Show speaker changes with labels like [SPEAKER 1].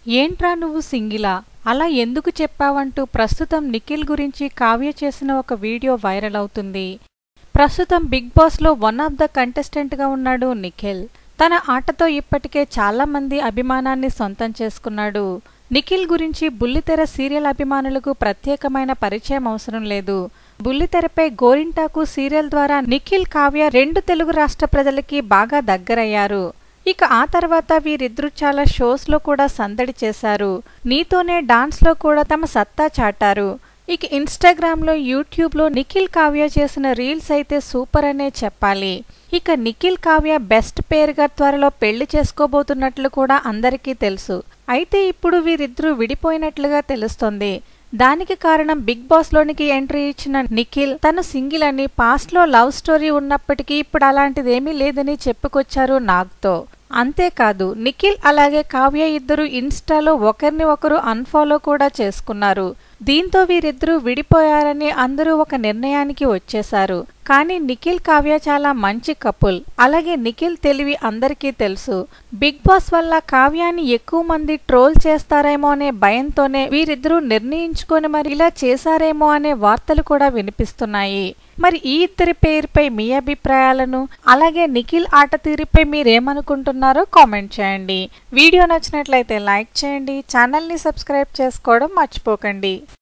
[SPEAKER 1] ఏంట్రా నువ్వు సింగిలా అలా ఎందుకు చెప్పావంటూ ప్రస్తుతం నిఖిల్ గురించి కావ్య చేసిన ఒక వీడియో వైరల్ అవుతుంది ప్రస్తుతం బిగ్ బాస్లో వన్ ఆఫ్ ద కంటెస్టెంట్గా ఉన్నాడు నిఖిల్ తన ఆటతో ఇప్పటికే చాలా మంది అభిమానాన్ని సొంతం చేసుకున్నాడు నిఖిల్ గురించి బుల్లితెర సీరియల్ అభిమానులకు ప్రత్యేకమైన పరిచయం అవసరం లేదు బుల్లితెరపై గోరింటాకు సీరియల్ ద్వారా నిఖిల్ కావ్య రెండు తెలుగు రాష్ట్ర ప్రజలకి బాగా దగ్గరయ్యారు ఇక ఆ తర్వాత వీరిద్దరూ చాలా షోస్లో కూడా సందడి చేశారు నీతోనే డాన్స్లో కూడా తమ సత్తా చాటారు ఇక ఇన్స్టాగ్రామ్లో యూట్యూబ్లో నిఖిల్ కావ్య చేసిన రీల్స్ అయితే సూపర్ అనే చెప్పాలి ఇక నిఖిల్ కావ్య బెస్ట్ పేరుగా త్వరలో పెళ్లి చేసుకోబోతున్నట్లు కూడా అందరికీ తెలుసు అయితే ఇప్పుడు వీరిద్దరూ విడిపోయినట్లుగా తెలుస్తోంది దానికి కారణం బిగ్ బాస్ లోనికి ఎంట్రీ ఇచ్చిన నిఖిల్ తను సింగిల్ అని పాస్ట్ లో లవ్ స్టోరీ ఉన్నప్పటికీ ఇప్పుడు అలాంటిదేమీ లేదని చెప్పుకొచ్చారు నాగ్తో అంతేకాదు నిఖిల్ అలాగే కావ్య ఇద్దరు ఇన్స్టాలో ఒకరిని ఒకరు అన్ఫాలో కూడా చేసుకున్నారు దీంతో వీరిద్దరూ విడిపోయారని అందరూ ఒక నిర్ణయానికి వచ్చేశారు కానీ నిఖిల్ కావ్య చాలా మంచి కపుల్ అలాగే నిఖిల్ తెలివి అందరికీ తెలుసు బిగ్ బాస్ వల్ల కావ్యాన్ని ఎక్కువ మంది ట్రోల్ చేస్తారేమో అనే భయంతోనే వీరిద్దరూ నిర్ణయించుకొని మరి ఇలా చేశారేమో అనే వార్తలు కూడా వినిపిస్తున్నాయి మరి ఈ ఇద్దరి పేరుపై మీ అభిప్రాయాలను అలాగే నిఖిల్ ఆట తీరుపై మీరేమనుకుంటున్నారో కామెంట్ చేయండి వీడియో నచ్చినట్లయితే లైక్ చేయండి ఛానల్ని సబ్స్క్రైబ్ చేసుకోవడం మర్చిపోకండి